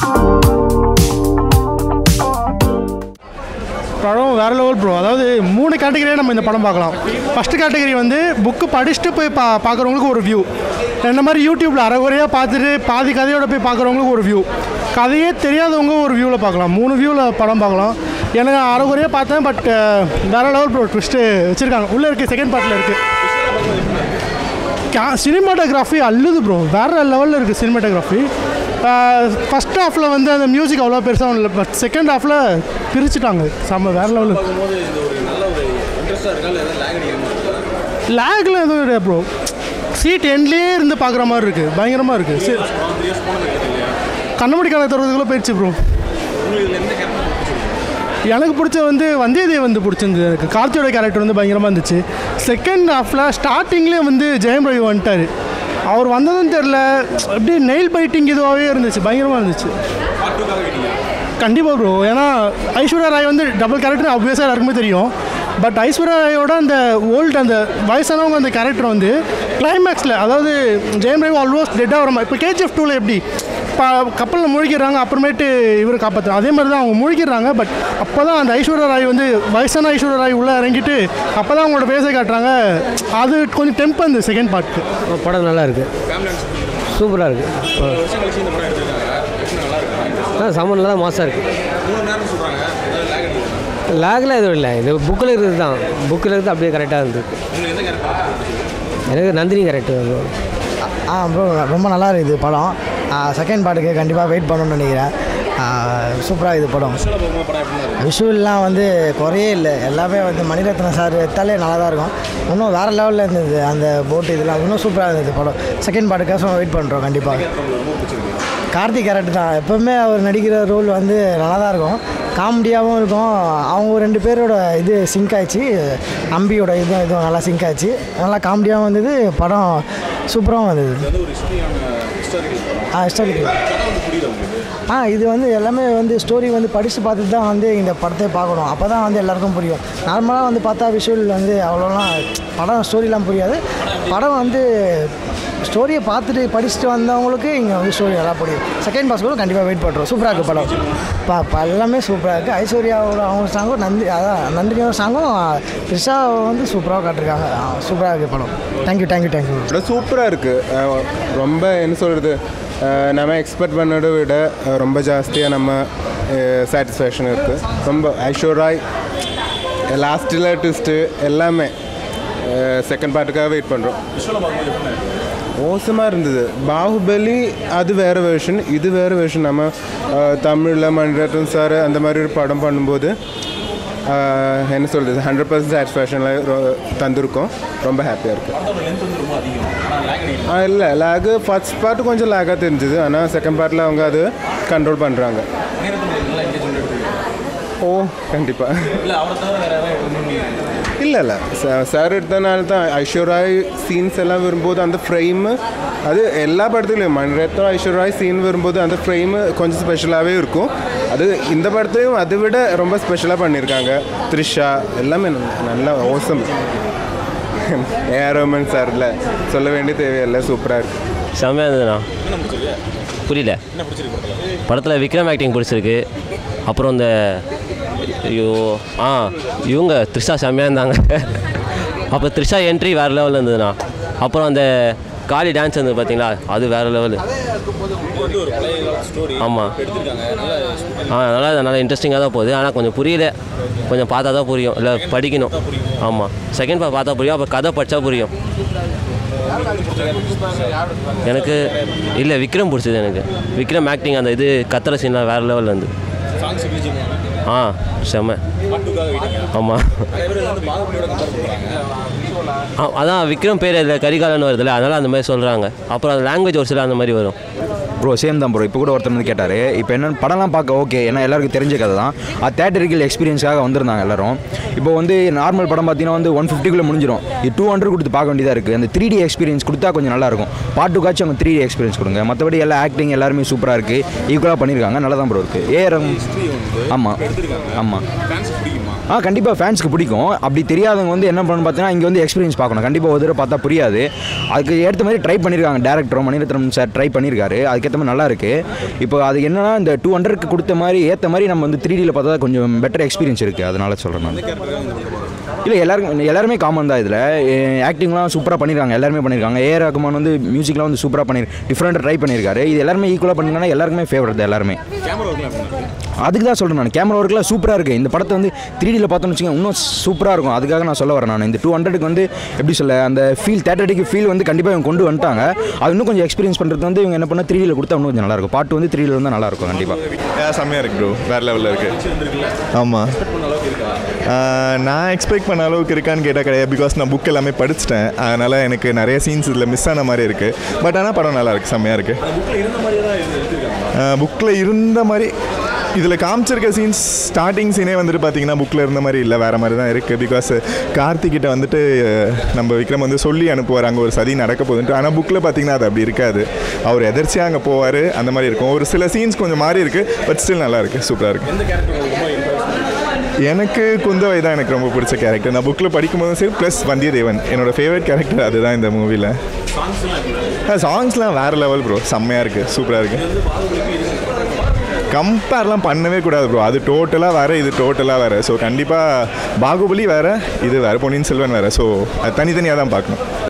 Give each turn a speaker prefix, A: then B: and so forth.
A: படம் வேறு level bro அதாவது மூணு கேட்டகரியாக நம்ம இந்த படம் பார்க்கலாம் ஃபஸ்ட்டு கேட்டகரி வந்து புக்கு படிச்சுட்டு போய் பா பார்க்குறவங்களுக்கு ஒரு வியூ இந்த மாதிரி யூடியூப்பில் அரைகுறையாக பார்த்துட்டு பாதி கதையோட போய் பார்க்குறவங்களுக்கு ஒரு வியூ கதையே தெரியாதவங்க ஒரு வியூவில் பார்க்கலாம் மூணு வியூவில் படம் பார்க்கலாம் எனக்கு அரைகுறையாக பார்த்தேன் பட் வேறு லெவல் ப்ரோ ட்விஸ்ட்டு வச்சுருக்காங்க உள்ளே இருக்குது செகண்ட் பார்ட்டில் இருக்குது கே சினிமாட்டோகிராஃபி அல்லுது ப்ரோ வேறு லெவலில் இருக்குது சினிமாட்டோகிராஃபி ஃபஸ்ட் ஹாஃபில் வந்து அந்த மியூசிக் அவ்வளோ பெருசாக இல்லை பட் செகண்ட் ஹாஃபில் பிரிச்சுட்டாங்க செம்ம வேறு லெவலில் லேக்ல எதுவும் இல்லை ப்ரோ சீட் எண்ட்லேயே இருந்து பார்க்குற மாதிரி இருக்குது பயங்கரமாக இருக்குது கண்ணமடி கால தருவதுக்குள்ளே போயிடுச்சு ப்ரோ எனக்கு பிடிச்ச வந்து வந்தியத்தேவன் வந்து பிடிச்சிருந்தது எனக்கு கார்த்தியோட கேரக்டர் வந்து பயங்கரமாக இருந்துச்சு செகண்ட் ஹாஃபில் ஸ்டார்டிங்லேயே வந்து ஜெயம் ரவி வந்துட்டார் அவர் வந்ததுன்னு தெரில அப்படியே நெயில் பைட்டிங் இதுவாகவே இருந்துச்சு பயங்கரமாக இருந்துச்சு கண்டிப்பாக ப்ரோ ஏன்னா ஐஸ்வர்யா ராய் வந்து டபுள் கேரக்டர் ஆப்வியஸாக எல்லாருக்குமே தெரியும் பட் ஐஸ்வர்யா ராயோட அந்த ஓல்டு அந்த வயசானவங்க அந்த கேரக்டர் வந்து கிளைமேக்ஸில் அதாவது ஜெயம் ரவி ஆல்மோஸ்ட் டெட் ஆகிற மாதிரி இப்போ கேஜிஎஃப் டூவில் எப்படி இப்போ கப்பலில் முழுகிடுறாங்க அப்புறமேட்டு இவர் காப்பாற்றுறாங்க அதே மாதிரி தான் அவங்க முழுகிடுறாங்க பட் அப்போ தான் அந்த ஐஸ்வர்யா ராய் வந்து வயசான ஐஸ்வர்யா ராய் உள்ளே இறங்கிட்டு அப்போ தான் அவங்களோட பேச காட்டுறாங்க அது கொஞ்சம் டெம்ப் அந்த செகண்ட் பார்ட்டு
B: படம் நல்லா இருக்கு சூப்பராக இருக்கு ஆ சம்மன் தான் மாசாக இருக்கு லேக்லாம் எதுவும் இல்லை இது புக்கில் இருக்கிறது தான் புக்கில் இருக்கிறது அப்படியே கரெக்டாக இருந்தது எனக்கு நந்தினி கரெக்டு
C: ஆ ப்ரோ ரொம்ப நல்லா இருக்குது படம் செகண்ட் பார்ட்டுக்கு கண்டிப்பாக வெயிட் பண்ணணும்னு நினைக்கிறேன் சூப்பராக இது படம் விஷுவல்லாம் வந்து குறையே இல்லை எல்லாமே வந்து மணிரத்னம் சார் எடுத்தாலே நல்லா தான் இருக்கும் இன்னும் வேறு லெவலில் இருந்தது அந்த போட்டு இதெல்லாம் இன்னும் சூப்பராக இருந்தது படம் செகண்ட் பார்ட்டுக்காக வெயிட் பண்ணுறோம் கண்டிப்பாக கார்த்திக் கேரக்டர் தான் எப்போவுமே அவர் நடிக்கிற ரோல் வந்து நல்லா தான் இருக்கும் காமெடியாகவும் இருக்கும் அவங்க ரெண்டு பேரோட இது சிங்க் ஆயிடுச்சு அம்பியோட இதுவும் இதுவும் நல்லா சிங்க் ஆயிடுச்சு நல்லா காமெடியாகவும் வந்தது படம் சூப்பராகவும் வந்தது ஆ ஹிஸ்டாரிக்கல் ஆ இது வந்து எல்லாமே வந்து ஸ்டோரி வந்து படித்து பார்த்துட்டு தான் வந்து இந்த படத்தை பார்க்கணும் அப்போ தான் வந்து எல்லாருக்கும் புரியும் நார்மலாக வந்து பார்த்தா விஷுவல் வந்து அவ்வளோலாம் படம் ஸ்டோரிலாம் புரியாது படம் வந்து ஸ்டோரியை பார்த்துட்டு படிச்சுட்டு வந்தவங்களுக்கு இங்கே வந்து ஸ்டோரி நல்லா புரியும் செகண்ட் பாஸ் கூட கண்டிப்பாக வெயிட் பண்ணுறோம் சூப்பராக இருக்குது படம் பா பா- எல்லாமே சூப்பராக இருக்குது ஐஸ்வர்யாவோட அவங்க சாங்கும் நந்தி அதான் நந்தினியோட சாங்கும் த்ரிஷா வந்து சூப்பராக காட்டிருக்காங்க சூப்பராக இருக்குது படம் தேங்க்யூ தேங்க்யூ தேங்க்யூ
D: படம் சூப்பராக இருக்குது ரொம்ப என்ன சொல்கிறது நம்ம எக்ஸ்பெக்ட் பண்ணதை விட அஹ், ரொம்ப ஜாஸ்தியாக நம்ம சாட்டிஸ்ஃபேக்ஷன் இருக்குது ரொம்ப ஐஷோராய் லாஸ்ட்டில் ட்விஸ்ட்டு எல்லாமே செகண்ட் பார்ட்டுக்காக வெயிட் பண்ணுறோம் மோசமாக இருந்தது பாகுபலி அது வேறு வெர்ஷன் இது வேறு வெர்ஷன் நம்ம தமிழில் மணிரத்னம் சார் அந்த மாதிரி ஒரு படம் பண்ணும்போது அஹ், என்ன சொல்கிறது ஹண்ட்ரட் பர்சன்ட் சாட்டிஸ்ஃபேக்ஷனில் தந்திருக்கோம் ரொம்ப ஹாப்பியாக இருக்குது ஆ இல்லை லேகு ஃபர்ஸ்ட் பார்ட் கொஞ்சம் லேக்காக தெரிஞ்சுது ஆனால் செகண்ட் பார்ட்டில் அவங்க அது கண்ட்ரோல் பண்ணுறாங்க ஓ கண்டிப்பாக இல்லை இல்லை சார் எடுத்தனால தான் ஐஸ்வர்யாய் சீன்ஸ் எல்லாம் வரும்போது அந்த ஃப்ரேமு அது எல்லா படத்துலையும் மணிரத்னம் ஐஸ்வர்யாய் சீன் வரும்போது அந்த ஃப்ரேமு கொஞ்சம் ஸ்பெஷலாகவே இருக்கும் அது இந்த படத்தையும் அதை விட ரொம்ப ஸ்பெஷலாக பண்ணியிருக்காங்க த்ரிஷா எல்லாமே நல்லா ஓசம் ஏஆர் ரோமன் சார்ல சொல்ல வேண்டிய தேவையில்லை சூப்பராக இருக்குது
E: செம்மையாக இருந்ததுண்ணா புரியல படத்தில் விக்ரம் ஆக்டிங் பிடிச்சிருக்கு அப்புறம் இந்த ஐயோ ஆ இவங்க த்ரிஷா செம்மையாக இருந்தாங்க அப்புறம் த்ரிஷா என்ட்ரி வேறு லெவலில் இருந்ததுண்ணா அப்புறம் அந்த காளி டான்ஸ் இருந்தது பார்த்தீங்களா அது வேறு லெவலு ஆமாம் ஆ நல்லா நல்லா இன்ட்ரெஸ்டிங்காக தான் போகுது ஆனால் கொஞ்சம் புரியல கொஞ்சம் பார்த்தா தான் புரியும் இல்லை படிக்கணும் ஆமாம் செகண்ட் பார்ட் பார்த்தா புரியும் அப்போ கதை படித்தா புரியும் எனக்கு இல்லை விக்ரம் பிடிச்சது எனக்கு விக்ரம் ஆக்டிங் அந்த இது கத்துற சீன்லாம் வேறு லெவலில் இருந்து ஆ செம்ம ஆமாம் ஆ அதான் விக்ரம் பேர் அதில் கரிகாலன்னு வருதுல்ல அதனால் அந்த மாதிரி சொல்கிறாங்க அப்புறம் அந்த லாங்குவேஜ் ஒரு சில அந்த மாதிரி வரும்
F: ப்ரோ சேம் தான் ப்ரோ இப்போ கூட ஒருத்தர் வந்து கேட்டார் இப்போ என்னென்னு படம்லாம் பார்க்க ஓகே ஏன்னா எல்லாருக்கும் தெரிஞ்ச கதை தான் அது தேட்டரிக்கல் எக்ஸ்பீரியன்ஸாக வந்திருந்தாங்க எல்லாரும் இப்போ வந்து நார்மல் படம் பார்த்தீங்கன்னா வந்து ஒன் ஃபிஃப்டிக்குள்ளே முடிஞ்சிடும் இது டூ ஹண்ட்ரட் கொடுத்து பார்க்க வேண்டியதாக இருக்குது அந்த த்ரீ டி எக்ஸ்பீரியன்ஸ் கொடுத்தா கொஞ்சம் நல்லாயிருக்கும் பாட்டுக்காச்சும் அவங்க த்ரீ டி எக்ஸ்பீரியன்ஸ் கொடுங்க மற்றபடி எல்லா ஆக்டிங் எல்லாருமே சூப்பராக இருக்குது ஈக்குவலாக பண்ணியிருக்காங்க நல்லா தான் ப்ரோ இருக்குது ஏஆர் ஆமாம் ஆமாம் ஆ கண்டிப்பாக ஃபேன்ஸ்க்கு பிடிக்கும் அப்படி தெரியாதவங்க வந்து என்ன பண்ணணும் பார்த்தீங்கன்னா இங்கே வந்து எக்ஸ்பீரியன்ஸ் பார்க்கணும் கண்டிப்பாக ஒரு தடவை பார்த்தா புரியாது அதுக்கு ஏற்ற மாதிரி ட்ரை பண்ணியிருக்காங்க டேரக்டரும் மணிரத்னம் சார் ட்ரை பண்ணியிருக்காரு அதுக்கேற்ற மாதிரி நல்லா இருக்கு இப்போ அது என்னன்னா இந்த டூ ஹண்ட்ரட்க்கு கொடுத்த மாதிரி ஏற்ற மாதிரி நம்ம வந்து த்ரீ டியில் பார்த்தா கொஞ்சம் பெட்டர் எக்ஸ்பீரியன்ஸ் இருக்குது அதனால சொல்கிறேன் நான் இல்லை எல்லாருக்கும் எல்லாருமே காமன் தான் இதில் ஆக்டிங்லாம் சூப்பராக பண்ணியிருக்காங்க எல்லாருமே பண்ணியிருக்காங்க ஏ ரகுமான் வந்து மியூசிக்லாம் வந்து சூப்பராக பண்ணி டிஃப்ரெண்ட்டாக ட்ரை பண்ணியிருக்காரு இது எல்லாருமே ஈக்குவலாக பண்ணிருக்காங்கன்னா எல்லாருக்குமே ஃபேவரட் தான் எல்லாருமே அதுக்கு தான் சொல்கிறேன் நான் கேமரா ஒர்க்லாம் சூப்பராக இருக்குது இந்த படத்தை வந்து த்ரீ டியில் பார்த்தோன்னு வச்சுக்கோங்க இன்னும் சூப்பராக இருக்கும் அதுக்காக நான் சொல்ல வரேன் நான் இந்த டூ ஹண்ட்ரடுக்கு வந்து எப்படி சொல்ல அந்த ஃபீல் தேட்டரிக்கு ஃபீல் வந்து கண்டிப்பாக இவங்க கொண்டு வந்துட்டாங்க அது இன்னும் கொஞ்சம் எக்ஸ்பீரியன்ஸ் பண்ணுறது வந்து இவங்க என்ன பண்ணால் த்ரீ டியில் கொடுத்தா இன்னும் கொஞ்சம் நல்லாயிருக்கும் பாட்டு வந்து த்ரீ டியில் இருந்தால் நல்லாயிருக்கும் கண்டிப்பாக
G: செம்மையாக இருக்கு ப்ரோ வேறு லெவலில் இருக்கு ஆமாம் நான் எக்ஸ்பெக்ட் பண்ண அளவுக்கு இருக்கான்னு கேட்டால் கிடையாது பிகாஸ் நான் புக் எல்லாமே படிச்சிட்டேன் அதனால் எனக்கு நிறைய சீன்ஸ் இதில் மிஸ் ஆன மாதிரி இருக்குது பட் ஆனால் படம் நல்லா இருக்கு செம்மையாக இருக்குது புக்கில் இருந்த மாதிரி இதில் காமிச்சிருக்க சீன்ஸ் ஸ்டார்டிங் சீனே வந்துட்டு பார்த்தீங்கன்னா புக்கில் இருந்த மாதிரி இல்லை வேறு மாதிரி தான் இருக்குது பிகாஸ் கார்த்திகிட்ட வந்துட்டு அஹ், நம்ம விக்ரம் வந்து சொல்லி அனுப்புவார் அங்கே ஒரு சதி நடக்க போகுதுன்ட்டு ஆனால் புக்கில் பார்த்தீங்கன்னா அது அப்படி இருக்காது அவர் எதர்ச்சியாக அங்கே போவார் அந்த மாதிரி இருக்கும் ஒரு சில சீன்ஸ் கொஞ்சம் மாறி இருக்குது பட் ஸ்டில் நல்லா இருக்குது சூப்பராக இருக்குது எனக்கு குந்தவை தான் எனக்கு ரொம்ப பிடிச்ச கேரக்டர் நான் புக்கில் படிக்கும்போதும் சரி ப்ளஸ் வந்தியத்தேவன் என்னோட ஃபேவரட் கேரக்டர் அதுதான் இந்த மூவியில் சாங்ஸ்லாம் வேறு லெவல் ப்ரோ செம்மையாக இருக்குது சூப்பராக இருக்குது கம்பேர்லாம் பண்ணவே கூடாது ப்ரோ அது டோட்டலாக வேறு இது டோட்டலாக வேறு ஸோ கண்டிப்பாக பாகுபலி வேறு இது வேறு பொன்னியின் செல்வன் வேறு ஸோ அது தனித்தனியாக தான் பார்க்கணும்